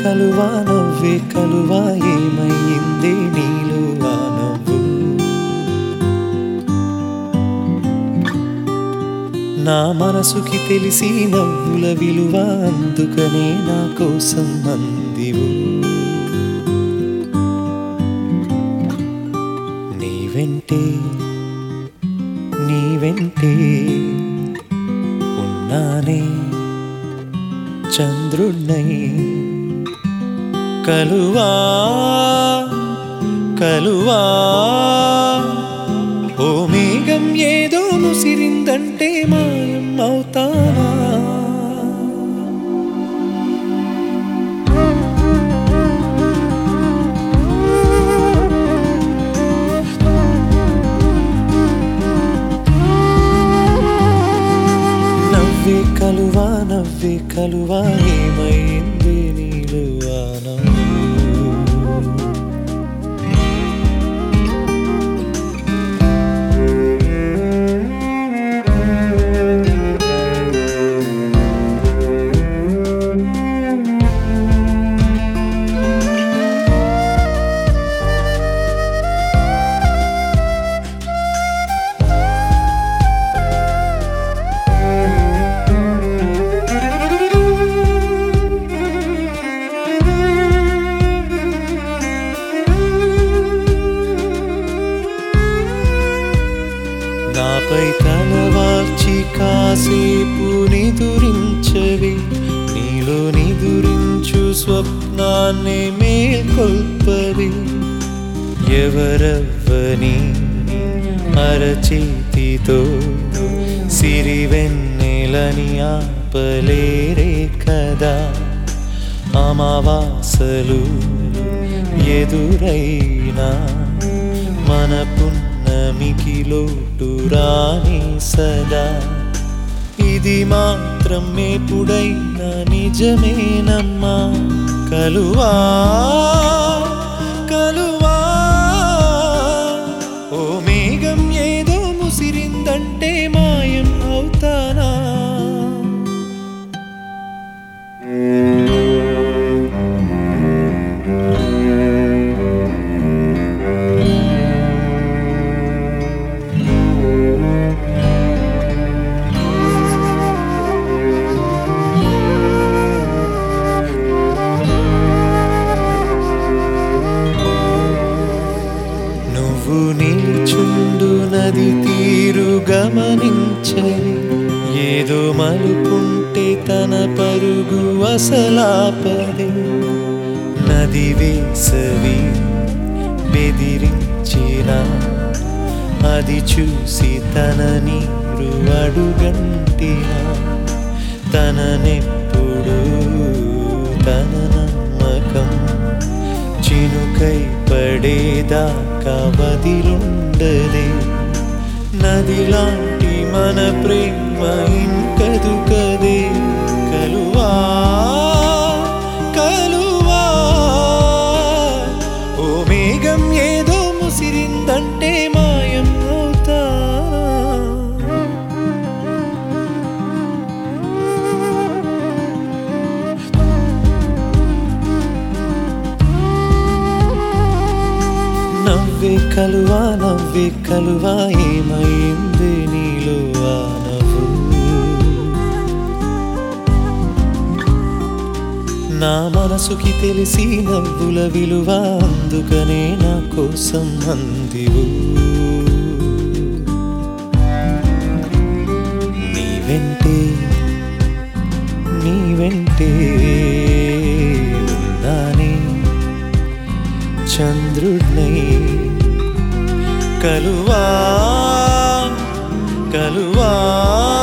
కలువా నవ్వే కలువా ఏమయ్యిందే నీలో ఆ నవ్వు నా మనసుకి తెలిసి నవ్వుల విలువ అందుకనే నా కోసం అందివు నీ వెంటే నీ వెంటే ఉన్నానే చంద్రుణ్ణై కలువా కలువా ఓ మేఘం ఏదో ముసిరిందంటే మాయం అవుతానా నవ్వే కలువా నవ్వే కలువా ఏమైంది నీలో ఆ నవ్వు? నాపై తలవార్చి కాసేపు నిదురించవి నీలో నిదురించు స్వప్నాన్ని మేల్కొల్పవి ఎవరవ్వని అరచేతితో సిరివెన్నెలని ఆపలేరే కదా అమావాసలు ఎదురైనా మన పున్నమికి లోటు రాని సదా ఇది మాత్రం ఎప్పుడైనా నిజమేనమ్మా కలువా కలువా ఓ మేఘం ఏదో ముసిరిందంటే మాయం అవుతానా నువ్వు నిల్చుండు నది తీరు గమనించవి ఏదో మలుపుంటే తన పరుగు అసలాపదే నది వేసవి బెదిరించిన అది చూసి తన నీరు అడుగంటిన తననెప్పుడు తన నమ్మకం చినుకై పడేదాకా వదిలుండదే నదిలాంటి మన ప్రేమ ఇంకదు కదే కలువా కలువా ఓ మేఘం ఏదో ముసిరిందంటే మాయం అవుతా నవ్వే కలువా నవ్వే కలువా ఏమైంది నీలో ఆ నవ్వు నా మనసుకి తెలిసి నవ్వుల విలువ అందుకనే నా కోసం అందివు నీ వెంటే నీ వెంటే ఉన్నానే చంద్రుడినై కలువా కలువా